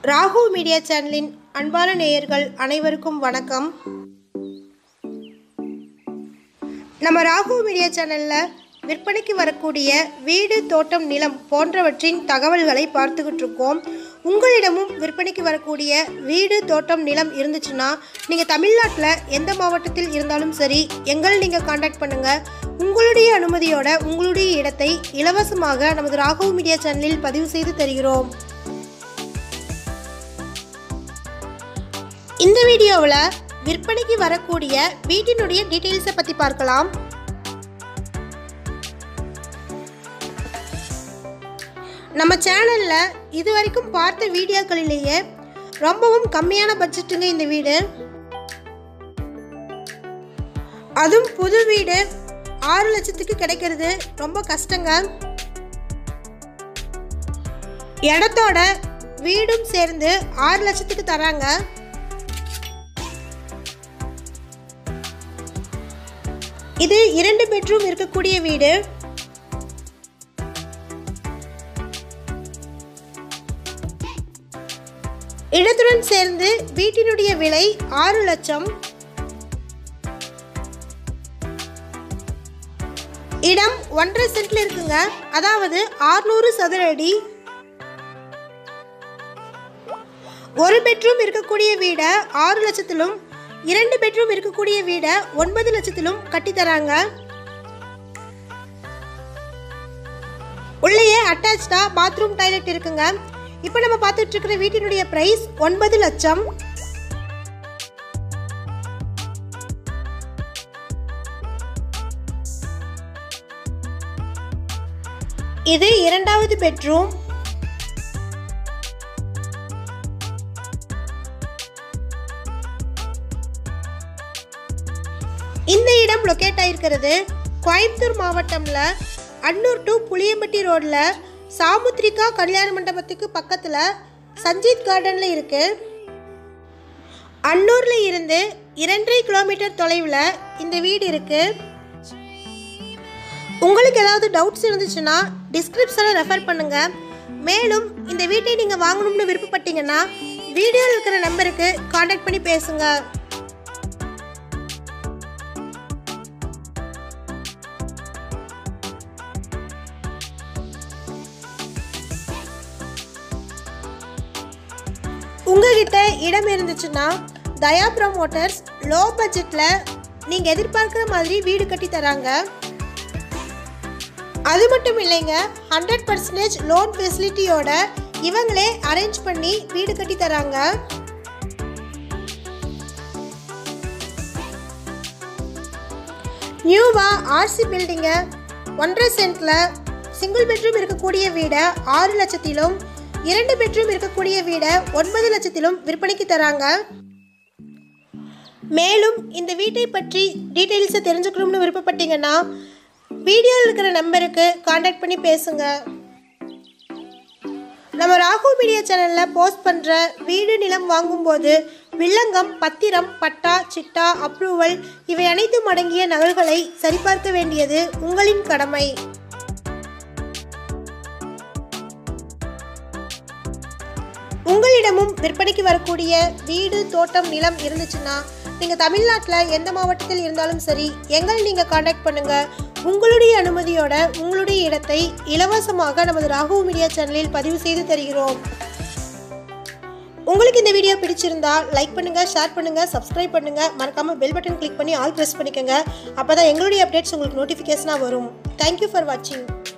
Rahu media சேனலின் அன்பான நேயர்கள் அனைவருக்கும் வணக்கம் நம்ம ராகு மீடியா சேனலில் விற்பனைக்கு வரக்கூடிய வீடு தோட்டம் நிலம் போன்றவற்றின் தகவல்களை பார்த்துக்கிட்டு இருக்கோம் உங்களிடமும் விற்பனைக்கு வரக்கூடிய வீடு தோட்டம் நிலம் இருந்துச்சுன்னா நீங்கள் தமிழ்நாட்டில் எந்த மாவட்டத்தில் இருந்தாலும் சரி எங்களை நீங்கள் காண்டாக்ட் பண்ணுங்கள் உங்களுடைய அனுமதியோட உங்களுடைய இடத்தை இலவசமாக நமது ராகு மீடியா சேனலில் பதிவு செய்து தருகிறோம் இந்த வீடியோவில் விற்பனைக்கு வரக்கூடிய வீட்டினுடைய டீட்டெயில்ஸை பற்றி பார்க்கலாம் நம்ம சேனலில் இது வரைக்கும் பார்த்த வீடியோக்களிலேயே ரொம்பவும் கம்மியான பட்ஜெட்டுங்க இந்த வீடு அதுவும் புது வீடு ஆறு லட்சத்துக்கு கிடைக்கிறது ரொம்ப கஷ்டங்க இடத்தோட வீடும் சேர்ந்து ஆறு லட்சத்துக்கு தராங்க இது இரண்டு பெட்ரூம் இருக்கக்கூடிய வீடு இடத்துடன் சேர்ந்து வீட்டினுடைய விலை ஆறு லட்சம் இடம் ஒன்றரை சென்ட்ல இருக்குங்க அதாவது ஆறுநூறு சதுர அடி ஒரு பெட்ரூம் இருக்கக்கூடிய வீடை ஆறு லட்சத்திலும் இரண்டு பெட்ரூம் இருக்கக்கூடிய வீடை ஒன்பது லட்சத்திலும் கட்டித்தராங்க உள்ளேயே அட்டாச்சா பாத்ரூம் டாய்லெட் இருக்குங்க இப்போ நம்ம பார்த்துட்டு இருக்கிற வீட்டினுடைய பிரைஸ் ஒன்பது லட்சம் இது இரண்டாவது பெட்ரூம் இந்த இடம் லொக்கேட் ஆயிருக்கிறது கோயம்புத்தூர் மாவட்டம்ல அன்னூர் டு புளியம்பட்டி ரோட்ல சாமுத்ரிகா கல்யாண மண்டபத்துக்கு பக்கத்தில் சஞ்சீத் கார்டனில் இருக்கு அன்னூரில் இருந்து இரண்டரை கிலோமீட்டர் தொலைவில் இந்த வீடு இருக்கு உங்களுக்கு ஏதாவது டவுட்ஸ் இருந்துச்சுன்னா டிஸ்கிரிப்ஷனில் ரெஃபர் பண்ணுங்க மேலும் இந்த வீட்டை நீங்கள் வாங்கணும்னு விருப்பப்பட்டீங்கன்னா வீடியோவில் இருக்கிற நம்பருக்கு காண்டாக்ட் பண்ணி பேசுங்க உங்ககிட்ட இடம் இருந்துச்சுன்னா தயா ப்ரமோட்டர்ஸ் லோ பட்ஜெட்டில் நீங்கள் எதிர்பார்க்குற மாதிரி வீடு கட்டி தராங்க அது மட்டும் இல்லைங்க ஹண்ட்ரட் பர்சன்டேஜ் லோன் ஃபெசிலிட்டியோட இவங்களே அரேஞ்ச் பண்ணி வீடு கட்டி தராங்க நியூவா ஆர்சி பில்டிங்கை ஒன்றரை சென்ட்ல சிங்கிள் பெட்ரூம் இருக்கக்கூடிய வீடை ஆறு லட்சத்திலும் இரண்டு பெட்ரூம் இருக்கக்கூடிய வீடை ஒன்பது லட்சத்திலும் விற்பனைக்கு தராங்க மேலும் இந்த வீட்டை பற்றி டீட்டெயில்ஸை தெரிஞ்சுக்கணும்னு விருப்பப்பட்டீங்கன்னா வீடியோவில் இருக்கிற நம்பருக்கு காண்டாக்ட் பண்ணி பேசுங்க நம்ம ராகு மீடியா சேனலில் போஸ்ட் பண்ணுற வீடு நிலம் வாங்கும்போது வில்லங்கம் பத்திரம் பட்டா சிட்டா அப்ரூவல் இவை அனைத்தும் அடங்கிய நகல்களை சரிபார்க்க வேண்டியது உங்களின் கடமை உங்களிடமும் விற்பனைக்கு வரக்கூடிய வீடு தோட்டம் நிலம் இருந்துச்சுன்னா நீங்கள் தமிழ்நாட்டில் எந்த மாவட்டத்தில் இருந்தாலும் சரி எங்களை நீங்கள் காண்டாக்ட் பண்ணுங்கள் உங்களுடைய அனுமதியோட உங்களுடைய இடத்தை இலவசமாக நமது ராகு மீடியா சேனலில் பதிவு செய்து தருகிறோம் உங்களுக்கு இந்த வீடியோ பிடிச்சிருந்தா லைக் பண்ணுங்க ஷேர் பண்ணுங்க சப்ஸ்கிரைப் பண்ணுங்க மறக்காம பெல் பட்டன் கிளிக் பண்ணி ஆல் ப்ரெஸ் பண்ணிக்கோங்க அப்பதான் எங்களுடைய அப்டேட்ஸ் உங்களுக்கு நோட்டிஃபிகேஷனாக வரும் தேங்க்யூ ஃபார் வாட்சிங்